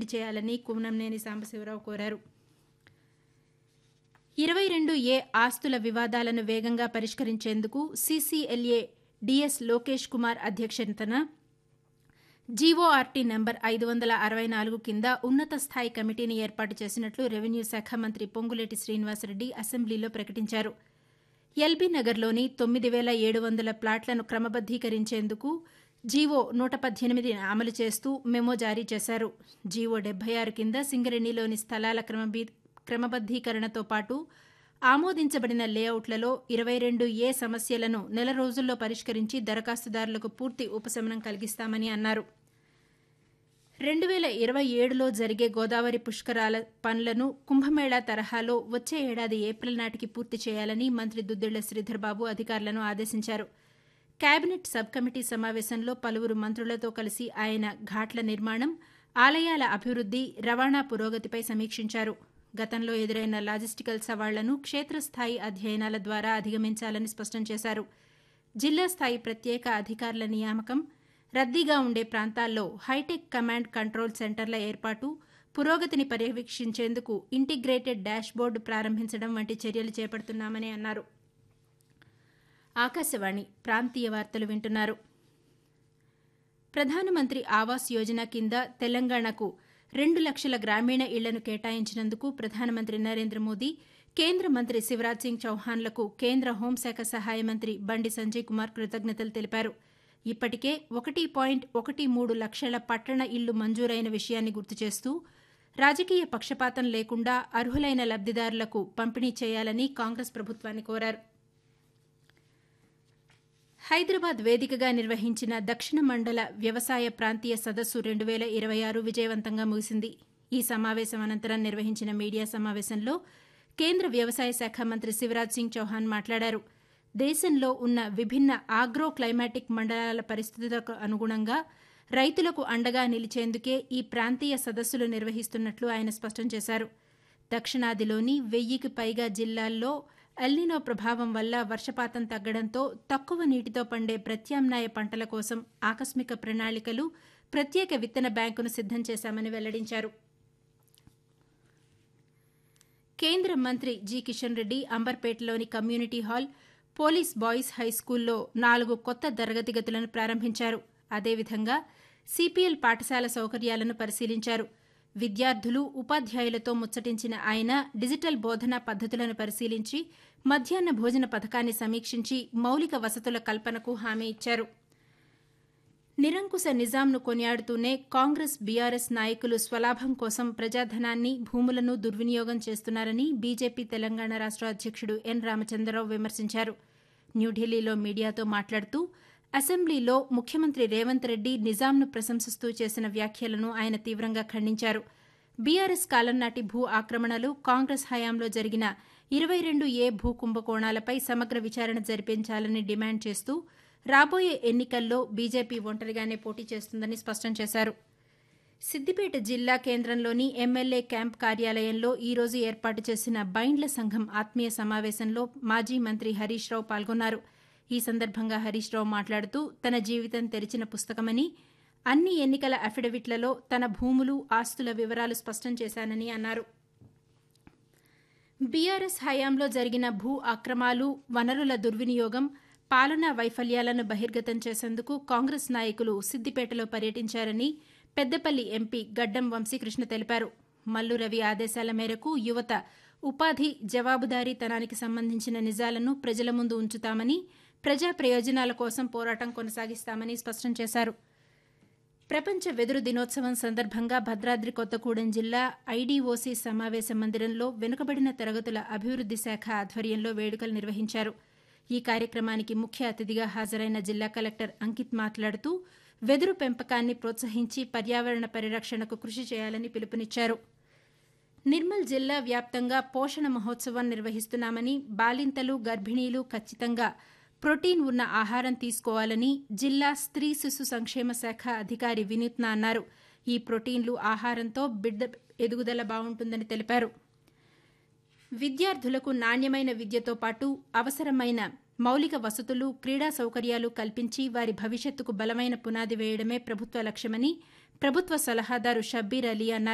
పూర్తి చేయాలని కూనంనేని సాంబశివరావు కోరారు ఇరవై రెండు ఏ ఆస్తుల వివాదాలను వేగంగా పరిష్కరించేందుకు సీసీఎల్ఏ డీఎస్ లోకేష్ కుమార్ అధ్యక్షతన జీఓఆర్టీ నెంబర్ ఐదు వందల అరవై నాలుగు కింద ఉన్నత స్థాయి కమిటీని ఏర్పాటు చేసినట్లు రెవెన్యూ శాఖ మంత్రి పొంగులేటి శ్రీనివాసరెడ్డి అసెంబ్లీలో ప్రకటించారు ఎల్బీ నగర్లోని తొమ్మిది వేల ఏడు వందల ప్లాట్లను క్రమబద్దీకరించేందుకు జీవో నూట పద్దెనిమిదిని అమలు చేస్తూ మెమో జారీ చేశారు జీవో డెబ్బై ఆరు కింద సింగరేణిలోని స్థలాల క్రమబీ క్రమబద్దీకరణతో పాటు ఆమోదించబడిన లేఅవుట్లలో ఇరవై రెండు ఏ సమస్యలను నెల రోజుల్లో పరిష్కరించి దరఖాస్తుదారులకు పూర్తి ఉపశమనం కలిగిస్తామని అన్నారు రెండు వేల ఇరవై ఏడులో జరిగే గోదావరి పుష్కరాల పనులను కుంభమేళా తరహాలో వచ్చే ఏడాది ఏప్రిల్ నాటికి పూర్తి చేయాలని మంత్రి దుద్దిళ్ల శ్రీధర్బాబు అధికారులను ఆదేశించారు కేబినెట్ సబ్ కమిటీ సమావేశంలో పలువురు మంత్రులతో కలిసి ఆయన ఘాట్ల నిర్మాణం ఆలయాల అభివృద్ది రవాణా పురోగతిపై సమీక్షించారు గతంలో ఎదురైన లాజిస్టికల్ సవాళ్లను క్షేత్రస్థాయి అధ్యయనాల ద్వారా అధిగమించాలని స్పష్టం చేశారు జిల్లా స్థాయి ప్రత్యేక అధికారుల నియామకం రద్దీగా ఉండే ప్రాంతాల్లో హైటెక్ కమాండ్ కంట్రోల్ సెంటర్ల ఏర్పాటు పురోగతిని పర్యవేక్షించేందుకు ఇంటిగ్రేటెడ్ డాష్బోర్డు ప్రారంభించడం వంటి చర్యలు చేపడుతున్నామని అన్నారు ఆకాశవాణి ప్రాంతీయ వార్తలు వింటున్నారు ప్రధానమంత్రి ఆవాస్ యోజన కింద తెలంగాణకు రెండు లక్షల గ్రామీణ ఇళ్లను కేటాయించినందుకు ప్రధానమంత్రి నరేంద్ర మోదీ కేంద్ర మంత్రి శివరాజ్ సింగ్ చౌహాన్లకు కేంద్ర హోంశాఖ సహాయ మంత్రి బండి సంజయ్ కుమార్ కృతజ్ఞతలు తెలిపారు ఇప్పటికే ఒకటి పాయింట్ ఒకటి మూడు లక్షల పట్టణ ఇళ్లు మంజూరైన విషయాన్ని గుర్తు చేస్తూ రాజకీయ పక్షపాతం లేకుండా అర్హులైన లబ్దిదారులకు పంపిణీ చేయాలని కాంగ్రెస్ ప్రభుత్వాన్ని కోరారు హైదరాబాద్ వేదికగా నిర్వహించిన దక్షిణ మండల వ్యవసాయ ప్రాంతీయ సదస్సు రెండు వేల ఇరవై ఆరు విజయవంతంగా ముగిసింది ఈ సమావేశం అనంతరం నిర్వహించిన మీడియా సమావేశంలో కేంద్ర వ్యవసాయ శాఖ మంత్రి శివరాజ్ సింగ్ చౌహాన్ మాట్లాడారు దేశంలో ఉన్న విభిన్న ఆగ్రో క్లైమాటిక్ మండలాల పరిస్థితులకు అనుగుణంగా రైతులకు అండగా నిలిచేందుకే ఈ ప్రాంతీయ సదస్సులు నిర్వహిస్తున్నట్లు ఆయన స్పష్టం చేశారు దక్షిణాదిలోని వెయ్యికి పైగా జిల్లాల్లో ఎల్నినో ప్రభావం వల్ల వర్షపాతం తగ్గడంతో తక్కువ నీటితో పండే ప్రత్యామ్నాయ పంటల కోసం ఆకస్మిక ప్రణాళికలు ప్రత్యేక విత్తన బ్యాంకును సిద్దం చేశామని వెల్లడించారు కేంద్ర మంత్రి జి కిషన్ రెడ్డి అంబర్పేటలోని కమ్యూనిటీ హాల్ పోలీస్ బాయ్స్ హైస్కూల్లో నాలుగు కొత్త తరగతి గదులను ప్రారంభించారు అదేవిధంగా సిపిఎల్ పాఠశాల సౌకర్యాలను పరిశీలించారు విద్యార్థులు ఉపాధ్యాయులతో ముచ్చటించిన ఆయన డిజిటల్ బోధనా పద్దతులను పరిశీలించి మధ్యాహ్న భోజన పథకాన్ని సమీక్షించి మౌలిక వసతుల కల్పనకు హామీ ఇచ్చారు నిరంకుశ నిజాంను కొనియాడుతూనే కాంగ్రెస్ బీఆర్ఎస్ నాయకులు స్వలాభం కోసం ప్రజాధనాన్ని భూములను దుర్వినియోగం చేస్తున్నారని బీజేపీ తెలంగాణ రాష్ట అధ్యక్షుడు ఎన్ రామచంద్రరావు విమర్శించారు న్యూఢిల్లీలో మీడియాతో మాట్లాడుతూ అసెంబ్లీలో ముఖ్యమంత్రి రేవంత్ రెడ్డి నిజాంను ప్రశంసిస్తూ చేసిన వ్యాఖ్యలను ఆయన తీవ్రంగా ఖండించారు బీఆర్ఎస్ కాలం నాటి భూ ఆక్రమణలు కాంగ్రెస్ హయాంలో జరిగిన ఇరవై రెండు ఏ భూ కుంభకోణాలపై సమగ్ర విచారణ జరిపించాలని డిమాండ్ చేస్తూ రాబోయే ఎన్నికల్లో బీజేపీ ఒంటరిగానే పోటీ చేస్తుందని స్పష్టం చేశారు సిద్దిపేట జిల్లా కేంద్రంలోని ఎమ్మెల్యే క్యాంప్ కార్యాలయంలో ఈ రోజు ఏర్పాటు చేసిన బైండ్ల సంఘం ఆత్మీయ సమావేశంలో మాజీ మంత్రి హరీష్ రావు పాల్గొన్నారు ఈ సందర్భంగా హరీష్ రావు మాట్లాడుతూ తన జీవితం తెరిచిన పుస్తకమని అన్ని ఎన్నికల అఫిడవిట్లలో తన భూములు ఆస్తుల వివరాలు స్పష్టం చేశానని అన్నారు బీఆర్ఎస్ హయాంలో జరిగిన భూ అక్రమాలు వనరుల దుర్వినియోగం పాలనా వైఫల్యాలను బహిర్గతం చేసేందుకు కాంగ్రెస్ నాయకులు సిద్దిపేటలో పర్యటించారని పెద్దపల్లి ఎంపీ గడ్డం వంశీకృష్ణ తెలిపారు మల్లు రవి ఆదేశాల మేరకు యువత ఉపాధి జవాబుదారీతనానికి సంబంధించిన నిజాలను ప్రజల ముందు ఉంచుతామని ప్రజా ప్రయోజనాల కోసం పోరాటం కొనసాగిస్తామని స్పష్టం చేశారు ప్రపంచ వెదురు దినోత్సవం సందర్భంగా భద్రాద్రి కొత్తగూడెం జిల్లా ఐడీఓసీ సమావేశ మందిరంలో వెనుకబడిన తరగతుల అభివృద్ది శాఖ ఆధ్వర్యంలో వేడుకలు నిర్వహించారు ఈ కార్యక్రమానికి ముఖ్య అతిథిగా హాజరైన జిల్లా కలెక్టర్ అంకిత్ మాట్లాడుతూ వెదురు పెంపకాన్ని ప్రోత్సహించి పర్యావరణ పరిరక్షణకు కృషి చేయాలని పిలుపునిచ్చారు నిర్మల్ జిల్లా వ్యాప్తంగా పోషణ మహోత్సవం నిర్వహిస్తున్నామని బాలింతలు గర్భిణీలు ఖచ్చితంగా ప్రోటీన్ ఉన్న ఆహారం తీసుకోవాలని జిల్లా స్త్రీ శిశు సంక్షేమ శాఖ అధికారి వినూత్న అన్నారు ఈ ప్రోటీన్లు ఆహారంతో బిడ్డ ఎదుగుదల బాగుంటుందని తెలిపారు విద్యార్థులకు నాణ్యమైన విద్యతో పాటు అవసరమైన మౌలిక వసతులు క్రీడా సౌకర్యాలు కల్పించి వారి భవిష్యత్తుకు బలమైన పునాది వేయడమే ప్రభుత్వ లక్ష్యమని ప్రభుత్వ సలహాదారు షబ్బీర్ అలీ అన్నారు